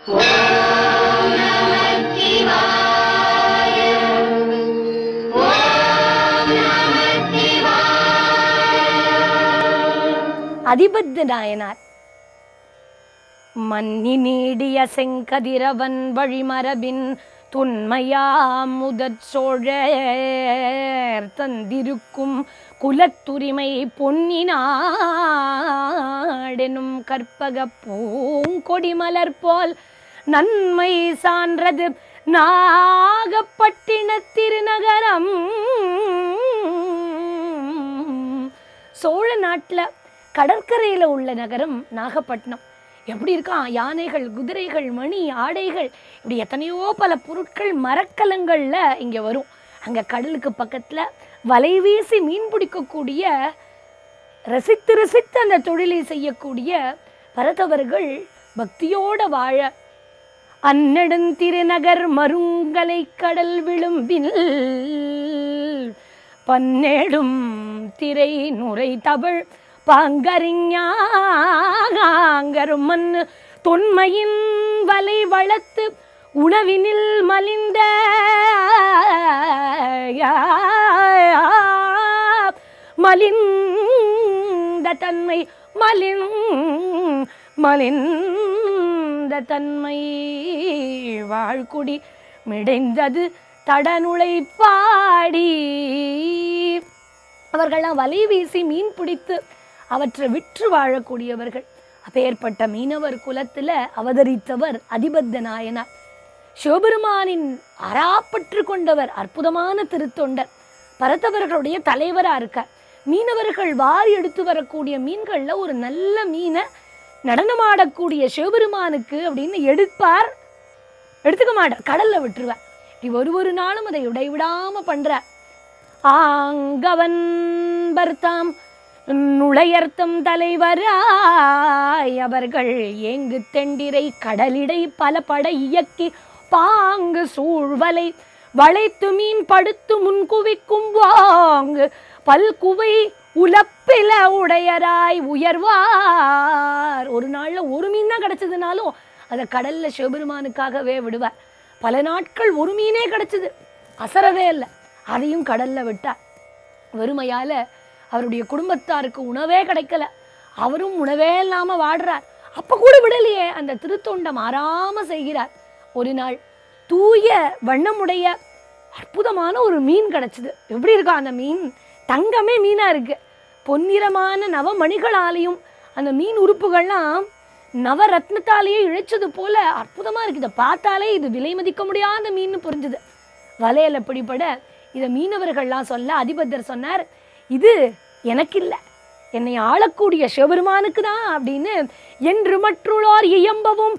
அதிபத்த நாயனார் மன்னி நீடிய செங்கதிரவன் வழிமரபின் துன்மையாம் முதற் சோழர் தந்திருக்கும் குலத்துரிமை பொன்னினாடெனும் கற்பக பூங்கொடி மலர் போல் நன்மை சான்றது நாகப்பட்டினத் திருநகரம் சோழ நாட்டில் கடற்கரையில் உள்ள நகரம் நாகப்பட்டினம் எப்படி இருக்கான் யானைகள் குதிரைகள் மணி ஆடைகள் இப்படி எத்தனையோ பல பொருட்கள் மரக்கலங்கள்ல இங்கே வரும் அங்கே கடலுக்கு பக்கத்தில் வலை வீசி மீன் பிடிக்கக்கூடிய ரசித்து ரசித்து அந்த தொழிலை செய்யக்கூடிய பரதவர்கள் பக்தியோட வாழ அன்னெடுந்திருநகர் மருங்கலை கடல் விளிம்பில் பன்னேடும் திரை நுரை தவழ் பாங்கறிஞாங்கரும் மண்ணு தொன்மையின் வலை வளர்த்து உணவினில் மலிந்த மலிந்த தன்மை மலின் மலிந்த தன்மை வாழ்குடி மிடைந்தது தடனுளை பாடி அவர்கள்லாம் வலை வீசி மீன் பிடித்து அவற்றை விற்று வாழக்கூடியவர்கள் அப்பேற்பட்ட மீனவர் குலத்துல அவதரித்தவர் அதிபத்த நாயனார் சிவபெருமானின் அறாப்பற்று கொண்டவர் அற்புதமான திருத்தொண்டர் பரத்தவர்களுடைய தலைவரா இருக்கார் மீனவர்கள் வாரி எடுத்து வரக்கூடிய மீன்கள்ல ஒரு நல்ல மீனை நடனமாடக்கூடிய சிவபெருமானுக்கு அப்படின்னு எடுப்பார் எடுத்துக்க மாட்டார் கடல்ல விட்டுருவார் இப்படி ஒரு ஒரு நாளும் அதை இடைவிடாம பண்றார் ஆங்கவன் பர்த்தாம் நுழையர்த்தம் தலைவராய் அவர்கள் ஏங்கு தெண்டிரை கடலிடை பல படை இயக்கி பாங்கு சூழ்வலை வளைத்து மீன் படுத்து முன்குவிக்கும் வாங்கு பல்குவை உலப்பில உடையராய் உயர்வார் ஒரு நாள்ல ஒரு மீன் தான் கிடைச்சதுனாலும் அதை கடல்ல சிவபெருமானுக்காகவே விடுவார் பல நாட்கள் ஒரு மீனே கிடைச்சது அசரவே இல்லை அதையும் கடல்ல விட்டார் வறுமையால அவருடைய குடும்பத்தாருக்கு உணவே கிடைக்கல அவரும் உணவே இல்லாம வாடுறார் அப்ப கூட விடலையே அந்த திருத்தொண்டை மாறாம செய்கிறார் ஒரு நாள் தூய வண்ணமுடைய அற்புதமான ஒரு மீன் கிடைச்சது எப்படி இருக்கா அந்த மீன் தங்கமே மீனா இருக்கு பொன்னிறமான நவமணிகளாலையும் அந்த மீன் உறுப்புகள்லாம் நவரத்னத்தாலேயே இழைச்சது போல அற்புதமா இருக்கு இதை பார்த்தாலே இது விலை மதிக்க முடியாத மீன் புரிஞ்சுது வலையில பிடிபட இதை மீனவர்கள்லாம் சொல்ல அதிபத்தர் சொன்னார் இது எனக்கு இல்லை என்னை ஆளக்கூடிய சிவபெருமானுக்கு தான் அப்படின்னு என்று மற்றுள்ளோர் இயம்பவும்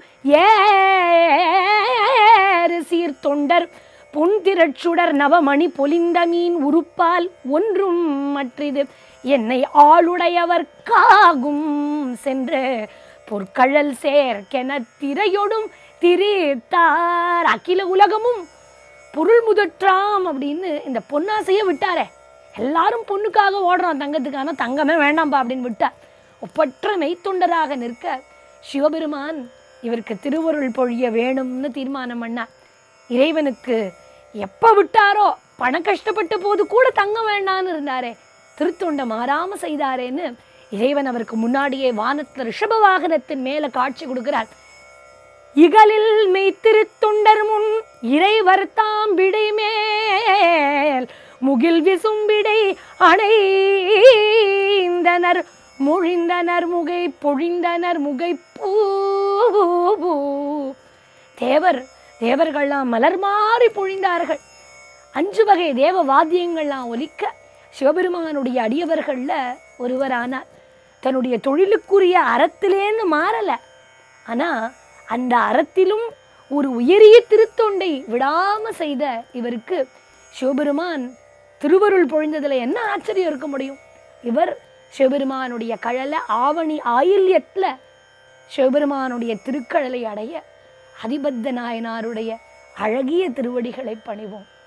ஏறு சீர்தொண்டர் பொன்திரட்சுடர் நவமணி பொலிந்த மீன் உருப்பால் ஒன்றும் மற்றிது என்னை ஆளுடையவர்க்காகும் சென்று பொற்கழல் சேர்க்கென திரையொடும் திரித்தார் அகில உலகமும் பொருள் முதற்றாம் அப்படின்னு இந்த பொன்னாசையை விட்டாரே எல்லாரும் பொண்ணுக்காக ஓடுறோம் தங்கத்துக்கான தங்கமே வேண்டாம்பா அப்படின்னு விட்டார் ஒப்பற்ற மெய்த்தொண்டராக நிற்க சிவபெருமான் இவருக்கு திருவருள் பொழிய வேணும்னு தீர்மானம் பண்ணார் இறைவனுக்கு எப்போ விட்டாரோ பண கஷ்டப்பட்ட போது கூட தங்க வேண்டான்னு இருந்தாரே திருத்தொண்டை மாறாம செய்தாரேன்னு இறைவன் அவருக்கு முன்னாடியே வானத்துல ரிஷப வாகனத்தின் மேல காட்சி கொடுக்கிறார் இகலில் மெய்த்திருத்தொண்டர் முன் இறைவர் தாம் விடை மேல் முகில் விசும்பிடை அணைந்தனர் மொழிந்தனர் முகை பொழிந்தனர் முகை பூ தேவர் தேவர்கள்லாம் மலர் மாறி பொழிந்தார்கள் அஞ்சு வகை தேவ வாத்தியங்கள்லாம் ஒலிக்க சிவபெருமானுடைய அடியவர்கள்ல ஒருவரானார் தன்னுடைய தொழிலுக்குரிய அறத்திலேன்னு மாறல ஆனா அந்த அறத்திலும் ஒரு உயரிய திருத்தொண்டை விடாம செய்த இவருக்கு சிவபெருமான் திருவருள் பொழிந்ததுல என்ன ஆச்சரியம் இருக்க முடியும் இவர் சிவபெருமானுடைய கழல ஆவணி ஆயில்யத்துல சிவபெருமானுடைய திருக்கழலை அடைய அதிபத்த நாயனாருடைய அழகிய திருவடிகளை பணிவோம்